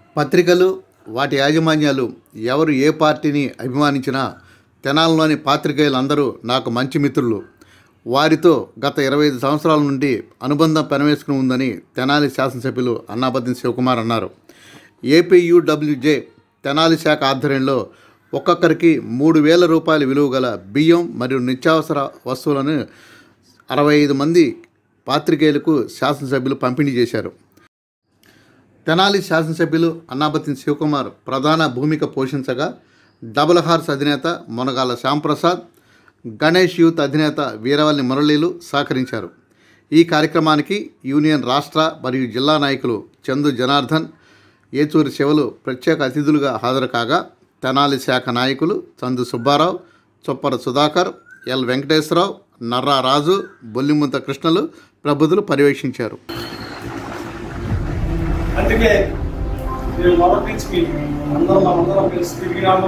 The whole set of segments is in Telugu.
పత్రికలు వాటి యాజమాన్యాలు ఎవరు ఏ పార్టీని అభిమానించినా తెనాలిలోని పాత్రికేయులందరూ నాకు మంచి మిత్రులు వారితో గత ఇరవై ఐదు సంవత్సరాల నుండి అనుబంధం పెనవేసుకుని ఉందని తెనాలి శాసనసభ్యులు అన్నాబద్దెన శివకుమార్ అన్నారు ఏపీయూడబ్ల్యూజే తెనాలి శాఖ ఆధ్వర్యంలో ఒక్కొక్కరికి మూడు వేల రూపాయల విలువ గల బియ్యం మరియు నిత్యావసర వస్తువులను అరవై ఐదు మంది పాత్రికేయులకు శాసనసభ్యులు పంపిణీ చేశారు తెనాలి శాసనసభ్యులు అన్నాబతిన్ శివకుమార్ ప్రధాన భూమిక పోషించగా డబుల్ హార్స్ అధినేత మునగాల శ్యాంప్రసాద్ గణేష్ యూత్ అధినేత వీరవల్లి మురళీలు సహకరించారు ఈ కార్యక్రమానికి యూనియన్ రాష్ట్ర మరియు జిల్లా నాయకులు చందు జనార్దన్ ఏచూరి శివలు ప్రత్యేక అతిథులుగా హాజరు కాగా తెనాలి శాఖ నాయకులు చందు సుబ్బారావు చొప్పర సుధాకర్ ఎల్ వెంకటేశ్వరరావు నర్రా రాజు బొల్లిముంత కృష్ణలు ప్రబుధులు పర్యవేక్షించారు అందుకే నేను మొదటి నుంచి మీ అందరం మనందరం కలిసి తిరిగినాము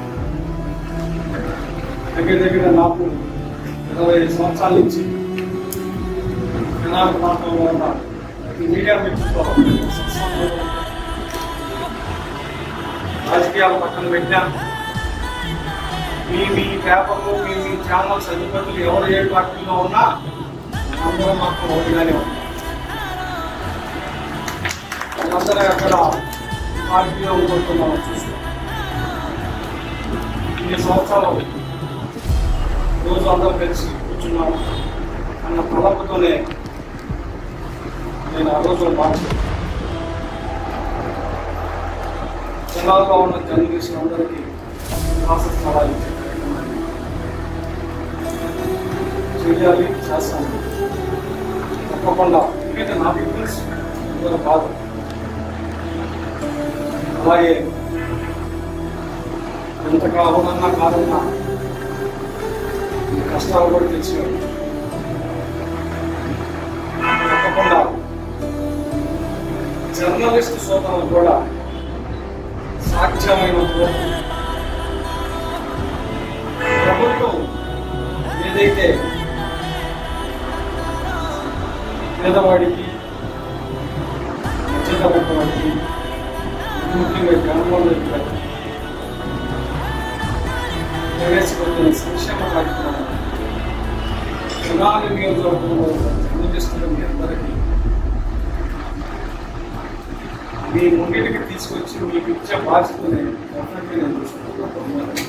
దగ్గర దగ్గర నాకు ఇరవై ఐదు సంవత్సరాల నుంచి తెనాలి ప్రాంతంలో ఉన్న ప్రతి మీడియా మిత్రులతో రాజకీయాల పక్కన పెట్టినా మీ మీ పేపర్లు మీ మీ ఛానల్స్ అధిపతులు ఎవరు ఏ పార్టీలో ఉన్నా అందరం మాత్రం ఒకటిగానే ఉన్నాం అందరూ అక్కడ పార్టీలో ఉంటున్నాం చూస్తాం ఇన్ని సంవత్సరాలు రోజు అందరం కలిసి కూర్చున్నాం అన్న తలపుతోనే నేను ఆ రోజులు మార్చాను జిల్లాలో ఉన్న జర్నలిస్టులు అందరికీ నివాస స్థలాలు ఇచ్చే కార్యక్రమాన్ని చేయాలి చేస్తాను తప్పకుండా ఎందుకంటే నా పీపుల్స్ అందరూ కాదు అలాగే ఎంత కావాలన్నా కాదన్నా ఈ కష్టాలు కూడా తెలిసినవి తప్పకుండా జర్నలిస్ట్ సోదరులు కూడా సాధ్యమైనంత వరకు ప్రభుత్వం ఏదైతే పేదవాడికి మధ్యతరగతి ముఖ్యంగా గ్రామాల్లో ఇక్కడ ప్రవేశపెట్టిన సంక్షేమ కార్యక్రమం తెనాలి నియోజకవర్గంలో జన్మదిస్తున్న మీ అందరికీ మీ ముంగిటికి తీసుకొచ్చి మీకు ఇచ్చే బాధ్యతని డెఫినెట్లీ నేను చూసుకుంటున్నాను